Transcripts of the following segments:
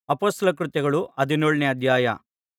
ಅಪೊಸ್ತಲರ ಕೃತ್ಯಗಳು ಹದಿನೇಳನೇ ಅಧ್ಯಾಯ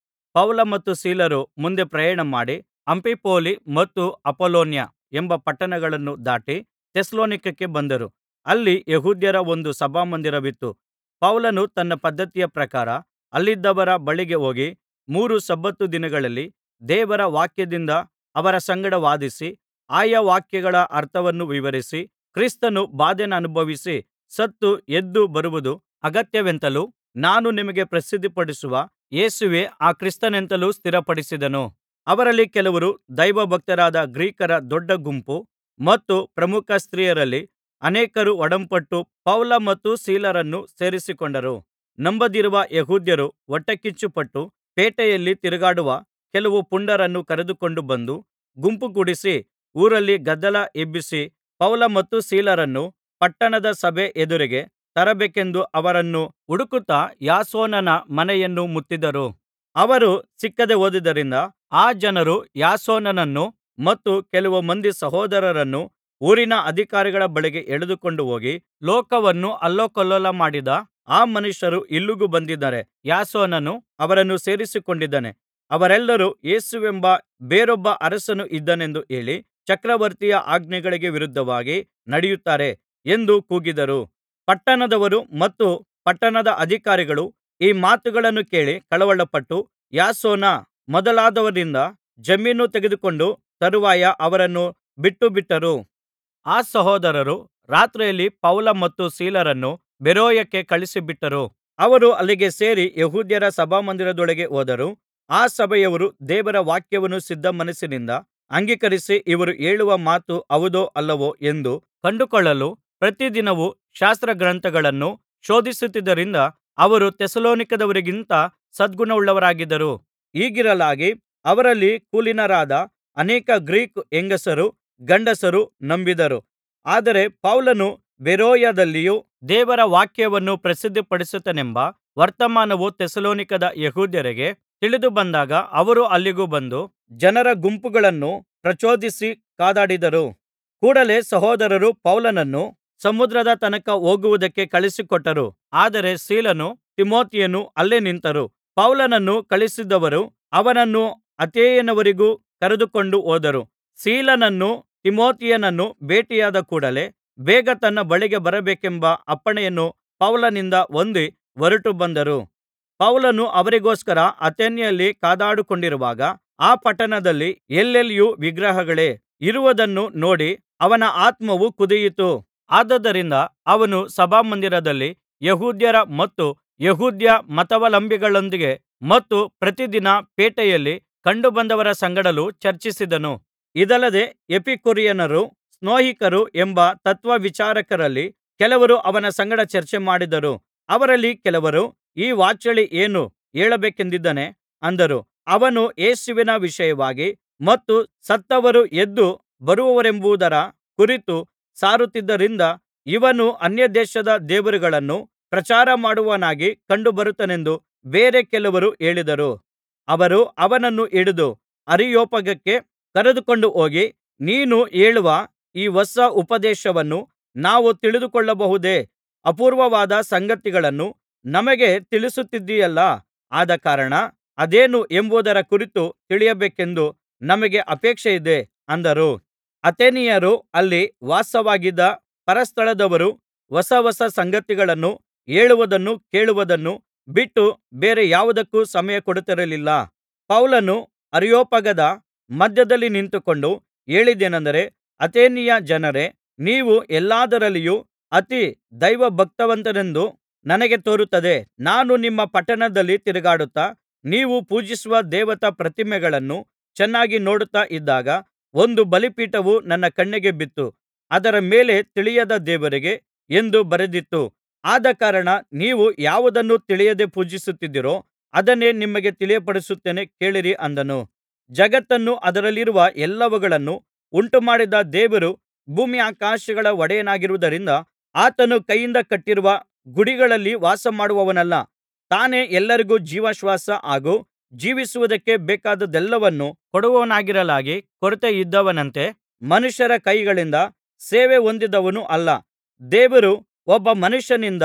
ಪೌಲ ಮತ್ತು ಸೀಲರು ಮುಂದೆ ಪ್ರಯಾಣಮಾಡಿ ಅಂಫಿಫೊಲಿ ಮತ್ತು ಅಪೊಲೋನ್ಯ ಎಂಬ ಪಟ್ಟಣಗಳನ್ನು ದಾಟಿ ಥೆಸಲೋನಿಕಕ್ಕೆ ಬಂದರು ಅಲ್ಲಿ ಯೆಹೂದ್ಯರ ಒಂದು ಸಭಾಮಂದಿರವಿತ್ತು ಪೌಲನು ತನ್ನ ಪದ್ಧತಿಯ ಪ್ರಕಾರ ಅಲ್ಲಿದ್ದವರ ಬಳಿಗೆ ಹೋಗಿ ಮೂರು ಸಬ್ಬತ್ ದಿನಗಳಲ್ಲಿ ದೇವರ ವಾಕ್ಯದಿಂದ ಅವರ ಸಂಗಡ ವಾದಿಸಿ ಆಯಾ ವಾಕ್ಯಗಳ ಅರ್ಥವನ್ನು ವಿವರಿಸಿ ಕ್ರಿಸ್ತನು ಬಾಧೆಯನ್ನನುಭವಿಸಿ ಸತ್ತು ಎದ್ದು ಬರುವುದು ಅಗತ್ಯವೆಂತಲೂ ನಾನು ನಿಮಗೆ ಪ್ರಸಿದ್ಧಿಪಡಿಸುವ ಯೇಸುವೇ ಆ ಕ್ರಿಸ್ತನೆಂತಲೂ ಸ್ಥಿರಪಡಿಸಿದನು ಅವರಲ್ಲಿ ಕೆಲವರು ದೈವಭಕ್ತರಾದ ಗ್ರೀಕರ ದೊಡ್ಡ ಗುಂಪು ಮತ್ತು ಪ್ರಮುಖ ಸ್ತ್ರೀಯರಲ್ಲಿ ಅನೇಕರು ಒಡಂಬಟ್ಟು ಪೌಲ ಮತ್ತು ಸೀಲರನ್ನು ಸೇರಿಸಿಕೊಂಡರು ನಂಬದಿರುವ ಯೆಹೂದ್ಯರು ಹೊಟ್ಟೆಕಿಚ್ಚುಪಟ್ಟು ಪೇಟೆಯಲ್ಲಿ ತಿರುಗಾಡುವ ಕೆಲವು ಪುಂಡರನ್ನು ಕರೆದುಕೊಂಡು ಬಂದು ಗುಂಪುಗೂಡಿಸಿ ಊರಲ್ಲಿ ಗದ್ದಲ ಎಬ್ಬಿಸಿ ಪೌಲ ಮತ್ತು ಸೀಲರನ್ನು ಪಟ್ಟಣದ ಸಭೆ ಎದುರಿಗೆ ತರಬೇಕೆಂದು ಅವರನ್ನು ಹುಡುಕುತ್ತಾ ಯಾಸೋನನ ಮನೆಯನ್ನು ಮುತ್ತಿದರು ಅವರು ಸಿಕ್ಕದೆ ಹೋದುದರಿಂದ ಆ ಜನರು ಯಾಸೋನನನ್ನೂ ಮತ್ತು ಕೆಲವು ಮಂದಿ ಸಹೋದರರನ್ನೂ ಊರಿನ ಅಧಿಕಾರಿಗಳ ಬಳಿಗೆ ಎಳೆದುಕೊಂಡು ಹೋಗಿ ಲೋಕವನ್ನು ಅಲ್ಲೋಕಲ್ಲೋಲ ಮಾಡಿದ ಆ ಮನುಷ್ಯರು ಇಲ್ಲಿಗೂ ಬಂದಿದ್ದಾರೆ ಯಾಸೋನನು ಅವರನ್ನು ಸೇರಿಸಿಕೊಂಡಿದ್ದಾನೆ ಅವರೆಲ್ಲರೂ ಯೇಸುವೆಂಬ ಬೇರೊಬ್ಬ ಅರಸನು ಇದ್ದಾನೆಂದು ಹೇಳಿ ಚಕ್ರವರ್ತಿಯ ಆಜ್ಞೆಗಳಿಗೆ ವಿರುದ್ಧವಾಗಿ ನಡೆಯುತ್ತಾರೆ ಎಂದು ಕೂಗಿದರು ಪಟ್ಟಣದವರು ಮತ್ತು ಪಟ್ಟಣದ ಅಧಿಕಾರಿಗಳು ಈ ಮಾತುಗಳನ್ನು ಕೇಳಿ ಕಳವಳಪಟ್ಟು ಯಾಸೋನ ಮೊದಲಾದವರಿಂದ ಜಾಮೀನು ತೆಗೆದುಕೊಂಡ ತರುವಾಯ ಅವರನ್ನು ಬಿಟ್ಟುಬಿಟ್ಟರು ಆ ಸಹೋದರರು ರಾತ್ರಿಯಲ್ಲಿ ಪೌಲ ಮತ್ತು ಸೀಲರನ್ನು ಬೆರೋಯಕ್ಕೆ ಕಳುಹಿಸಿಬಿಟ್ಟರು ಅವರು ಅಲ್ಲಿಗೆ ಸೇರಿ ಯೆಹೂದ್ಯರ ಸಭಾಮಂದಿರದೊಳಗೆ ಹೋದರು ಆ ಸಭೆಯವರು ದೇವರ ವಾಕ್ಯವನ್ನು ಸಿದ್ಧಮನಸ್ಸಿನಿಂದ ಅಂಗೀಕರಿಸಿ ಇವರು ಹೇಳುವ ಮಾತು ಹೌದೋ ಅಲ್ಲವೋ ಎಂದು ಕಂಡುಕೊಳ್ಳಲು ಪ್ರತಿದಿನವೂ ಶಾಸ್ತ್ರಗ್ರಂಥಗಳನ್ನು ಶೋಧಿಸುತ್ತಿದ್ದರಿಂದ ಅವರು ಥೆಸಲೋನಿಕದವರಿಗಿಂತ ಸದ್ಗುಣವುಳ್ಳವರಾಗಿದ್ದರು ಹೀಗಿರಲಾಗಿ ಅವರಲ್ಲಿ ಕುಲೀನರಾದ ಅನೇಕ ಗ್ರೀಕ್ ಹೆಂಗಸರೂ ಗಂಡಸರೂ ನಂಬಿದರು ಆದರೆ ಪೌಲನು ಬೆರೋಯದಲ್ಲಿಯೂ ದೇವರ ವಾಕ್ಯವನ್ನು ಪ್ರಸಿದ್ಧಿಪಡಿಸುತ್ತಾನೆಂಬ ವರ್ತಮಾನವು ಥೆಸಲೋನಿಕದ ಯೆಹೂದ್ಯರಿಗೆ ತಿಳಿದುಬಂದಾಗ ಅವರು ಅಲ್ಲಿಗೆ ಬಂದು ಜನರ ಗುಂಪುಗಳನ್ನು ಪ್ರಚೋದಿಸಿ ಕಾದಾಡಿದರು ಕೂಡಲೆ ಸಹೋದರರು ಪೌಲನನ್ನು ಸಮುದ್ರದ ತನಕ ಹೋಗುವುದಕ್ಕೆ ಕಳುಹಿಸಿಕೊಟ್ಟರು ಆದರೆ ಸೀಲನೂ ತಿಮೊಥೆಯನೂ ಅಲ್ಲೇ ನಿಂತರು ಪೌಲನನ್ನು ಕಳುಹಿಸಿದವರು ಅವನನ್ನು ಅಥೇನೆಯವರೆಗೂ ಕರೆದುಕೊಂಡು ಹೋದರು ಸೀಲನನ್ನೂ ತಿಮೊಥೆಯನನ್ನೂ ಭೇಟಿಯಾದ ಕೂಡಲೆ ಬೇಗ ತನ್ನ ಬಳಿಗೆ ಬರಬೇಕೆಂಬ ಅಪ್ಪಣೆಯನ್ನು ಪೌಲನಿಂದ ಹೊಂದಿ ಹೊರಟು ಬಂದರು ಪೌಲನು ಅವರಿಗೋಸ್ಕರ ಅಥೇನೆಯಲ್ಲಿ ಕಾದುಕೊಂಡಿರುವಾಗ ಆ ಪಟ್ಟಣದಲ್ಲಿ ಎಲ್ಲೆಲ್ಲಿಯೂ ವಿಗ್ರಹಗಳೇ ಇರುವುದನ್ನು ನೋಡಿ ಅವನ ಆತ್ಮವು ಕುದಿಯಿತು ಆದುದರಿಂದ ಅವನು ಸಭಾಮಂದಿರದಲ್ಲಿ ಯೆಹೂದ್ಯರ ಮತ್ತು ಯೆಹೂದ್ಯ ಮತಾವಲಂಬಿಗಳೊಂದಿಗೆ ಮತ್ತು ಪ್ರತಿದಿನ ಪೇಟೆಯಲ್ಲಿ ಕಂಡುಬಂದವರ ಸಂಗಡಲೂ ಚರ್ಚಿಸಿದನು ಇದಲ್ಲದೆ ಎಪಿಕೂರಿಯನರೂ ಸ್ತೋಯಿಕರೂ ಎಂಬ ತತ್ವವಿಚಾರಕರಲ್ಲಿ ಕೆಲವರು ಅವನ ಸಂಗಡ ಚರ್ಚೆಮಾಡಿದರು ಅವರಲ್ಲಿ ಕೆಲವರು ಈ ವಾಚಾಳಿ ಏನು ಹೇಳಬೇಕೆಂದಿದ್ದಾನೆ ಅಂದರು ಅವನು ಯೇಸುವಿನ ವಿಷಯವಾಗಿ ಮತ್ತು ಸತ್ತವರು ಎದ್ದು ಬರುವರೆಂಬುದರ ಕುರಿತು ಸಾರುತ್ತಿದ್ದರಿಂದ ಇವನು ಅನ್ಯದೇಶದ ದೇವರುಗಳನ್ನು ಪ್ರಚಾರಮಾಡುವವನಾಗಿ ಕಂಡುಬರುತ್ತಾನೆಂದು ಬೇರೆ ಕೆಲವರು ಹೇಳಿದರು ಅವರು ಅವನನ್ನು ಹಿಡಿದು ಅರಿಯೊಪಾಗಕ್ಕೆ ಕರೆದುಕೊಂಡು ಹೋಗಿ ನೀನು ಹೇಳುವ ಈ ಹೊಸ ಉಪದೇಶವನ್ನು ನಾವು ತಿಳಿದುಕೊಳ್ಳಬಹುದೇ ಅಪೂರ್ವವಾದ ಸಂಗತಿಗಳನ್ನು ನಮಗೆ ತಿಳಿಸುತ್ತಿದ್ದೀಯಲ್ಲಾ ಆದಕಾರಣ ಅದೇನು ಎಂಬುದರ ಕುರಿತು ತಿಳಿಯಬೇಕೆಂದು ನಮಗೆ ಅಪೇಕ್ಷೆಯಿದೆ ಅಂದರು ಅಥೇನೆಯರು ಅಲ್ಲಿ ವಾಸವಾಗಿದ್ದ ಪರಸ್ಥಳದವರು ಹೊಸ ಹೊಸ ಸಂಗತಿಗಳನ್ನು ಹೇಳುವುದನ್ನೂ ಕೇಳುವುದನ್ನೂ ಬಿಟ್ಟು ಬೇರೆ ಯಾವುದಕ್ಕೂ ಸಮಯ ಕೊಡುತ್ತಿರಲಿಲ್ಲ ಪೌಲನು ಅರಿಯೊಪಾಗದ ಮಧ್ಯದಲ್ಲಿ ನಿಂತುಕೊಂಡು ಹೇಳಿದ್ದೇನೆಂದರೆ ಅಥೇನೆಯ ಜನರೇ ನೀವು ಎಲ್ಲದರಲ್ಲಿಯೂ ಅತಿ ದೈವಭಕ್ತಿವಂತರೆಂದು ನನಗೆ ತೋರುತ್ತದೆ ನಾನು ನಿಮ್ಮ ಪಟ್ಟಣದಲ್ಲಿ ತಿರುಗಾಡುತ್ತಾ ನೀವು ಪೂಜಿಸುವ ದೇವತಾ ಪ್ರತಿಮೆಗಳನ್ನು ಚೆನ್ನಾಗಿ ನೋಡುತ್ತಾ ಇದ್ದಾಗ ಒಂದು ಬಲಿಪೀಠವು ನನ್ನ ಕಣ್ಣಿಗೆ ಬಿತ್ತು ಅದರ ಮೇಲೆ ತಿಳಿಯದ ದೇವರಿಗೆ ಎಂದು ಬರೆದಿತ್ತು ಆದಕಾರಣ ನೀವು ಯಾವುದನ್ನು ತಿಳಿಯದೆ ಪೂಜಿಸುತ್ತಿದ್ದೀರೋ ಅದನ್ನೇ ನಿಮಗೆ ತಿಳಿಯಪಡಿಸುತ್ತೇನೆ ಕೇಳಿರಿ ಅಂದನು ಜಗತ್ತನ್ನೂ ಅದರಲ್ಲಿರುವ ಎಲ್ಲವುಗಳನ್ನೂ ಉಂಟುಮಾಡಿದ ದೇವರು ಭೂಮ್ಯಾಕಾಶಗಳ ಒಡೆಯನಾಗಿರುವುದರಿಂದ ಆತನು ಕೈಯಿಂದ ಕಟ್ಟಿರುವ ಗುಡಿಗಳಲ್ಲಿ ವಾಸಮಾಡುವವನಲ್ಲ ತಾನೇ ಎಲ್ಲರಿಗೂ ಜೀವಶ್ವಾಸ ಹಾಗೂ ಜೀವಿಸುವುದಕ್ಕೆ ಬೇಕಾದದ್ದೆಲ್ಲವನ್ನೂ ಕೊಡುವವನಾಗಿರಲಾಗಿ ಕೊರತೆಯಿದ್ದವನಂತೆ ಮನುಷ್ಯರ ಕೈಗಳಿಂದ ಸೇವೆ ಹೊಂದಿದವನು ಅಲ್ಲ ದೇವರು ಒಬ್ಬ ಮನುಷ್ಯನಿಂದ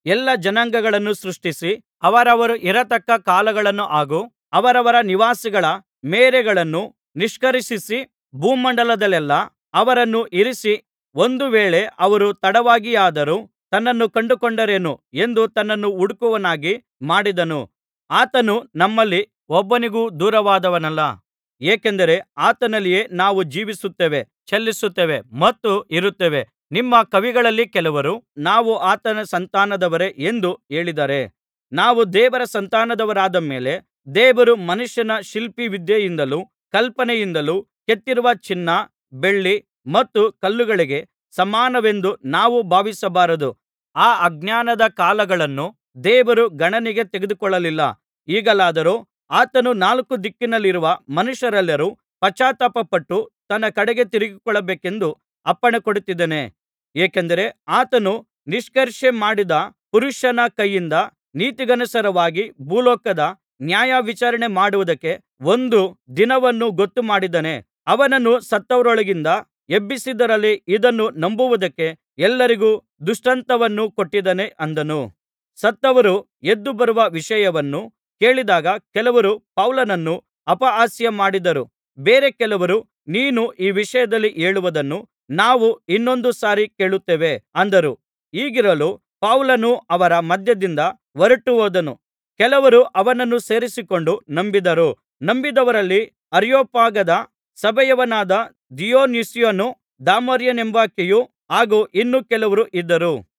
ಎಲ್ಲಾ ಜನಾಂಗಗಳನ್ನು ಸೃಷ್ಟಿಸಿ ಅವರವರು ಇರತಕ್ಕ ಕಾಲಗಳನ್ನು ಹಾಗೂ ಅವರವರ ನಿವಾಸಗಳ ಮೇರೆಗಳನ್ನು ನಿಷ್ಕರ್ಷಿಸಿ ಭೂಮಂಡಲದಲ್ಲೆಲ್ಲಾ ಅವರನ್ನು ಇರಿಸಿ ಒಂದು ವೇಳೆ ಅವರು ತಡವಾಗಿಯಾದರೂ ತನ್ನನ್ನು ಕಂಡುಕೊಂಡಾರೇನೋ ಎಂದು ತನ್ನನ್ನು ಹುಡುಕುವವನಾಗಿ ಮಾಡಿದನು ಆತನು ನಮ್ಮಲ್ಲಿ ಒಬ್ಬನಿಗೂ ದೂರವಾದವನಲ್ಲ ಏಕೆಂದರೆ ಆತನಲ್ಲಿಯೇ ನಾವು ಜೀವಿಸುತ್ತೇವೆ ಚಲಿಸುತ್ತೇವೆ ಮತ್ತು ಇರುತ್ತೇವೆ ನಿಮ್ಮ ಕವಿಗಳಲ್ಲಿ ಕೆಲವರು ನಾವು ಆತನ ಸಂತಾನದವರೇ ಎಂದು ಹೇಳಿದ್ದಾರೆ ನಾವು ದೇವರ ಸಂತಾನದವರಾದ ಮೇಲೆ ದೇವರು ಮನುಷ್ಯನ ಶಿಲ್ಪವಿದ್ಯೆಯಿಂದಲೂ ಕಲ್ಪನೆಯಿಂದಲೂ ಕೆತ್ತಿರುವ ಚಿನ್ನ ಬೆಳ್ಳಿ ಮತ್ತು ಕಲ್ಲುಗಳಿಗೆ ಸಮಾನವೆಂದು ನಾವು ಭಾವಿಸಬಾರದು ಆ ಅಜ್ಞಾನದ ಕಾಲಗಳನ್ನು ದೇವರು ಗಣನೆಗೆ ತೆಗೆದುಕೊಳ್ಳಲಿಲ್ಲ ಈಗಲಾದರೋ ಆತನು ನಾಲ್ಕು ದಿಕ್ಕಿನಲ್ಲಿರುವ ಮನುಷ್ಯರೆಲ್ಲರೂ ಪಶ್ಚಾತ್ತಾಪಪಟ್ಟು ತನ್ನ ಕಡೆಗೆ ತಿರುಗಿಕೊಳ್ಳಬೇಕೆಂದು ಅಪ್ಪಣೆಕೊಡುತ್ತಿದ್ದಾನೆ ಏಕೆಂದರೆ ಆತನು ನಿಷ್ಕರ್ಷೆ ಮಾಡಿದ ಪುರುಷನ ಕೈಯಿಂದ ನೀತಿಗನುಸಾರವಾಗಿ ಭೂಲೋಕದ ನ್ಯಾಯವಿಚಾರಣೆ ಮಾಡುವುದಕ್ಕೆ ಒಂದು ದಿನವನ್ನು ಗೊತ್ತುಮಾಡಿದ್ದಾನೆ ಅವನನ್ನು ಸತ್ತವರೊಳಗಿಂದ ಎಬ್ಬಿಸಿದ್ದರಲ್ಲಿ ಇದನ್ನು ನಂಬುವುದಕ್ಕೆ ಎಲ್ಲರಿಗೂ ದೃಷ್ಟಾಂತವನ್ನು ಕೊಟ್ಟಿದ್ದಾನೆ ಅಂದನು ಸತ್ತವರು ಎದ್ದು ಬರುವ ವಿಷಯವನ್ನು ಕೇಳಿದಾಗ ಕೆಲವರು ಪೌಲನನ್ನು ಅಪಹಾಸ್ಯ ಮಾಡಿದರು ಬೇರೆ ಕೆಲವರು ನೀನು ಈ ವಿಷಯದಲ್ಲಿ ಹೇಳುವುದನ್ನು ನಾವು ಇನ್ನೊಂದು ಸಾರಿ ಕೇಳುತ್ತೇವೆ ಅಂದರು ಹೀಗಿರಲು ಪೌಲನು ಅವರ ಮಧ್ಯದಿಂದ ಹೊರಟುಹೋದನು ಕೆಲವರು ಅವನನ್ನು ಸೇರಿಸಿಕೊಂಡು ನಂಬಿದರು ನಂಬಿದವರಲ್ಲಿ ಅರಿಯೊಪಾಗದ ಸಭೆಯವನಾದ ದಿಯೊನುಸ್ಯನೂ ದಾಮರಿಯೆಂಬಾಕೆಯೂ ಹಾಗೂ ಇನ್ನೂ ಕೆಲವರು ಇದ್ದರು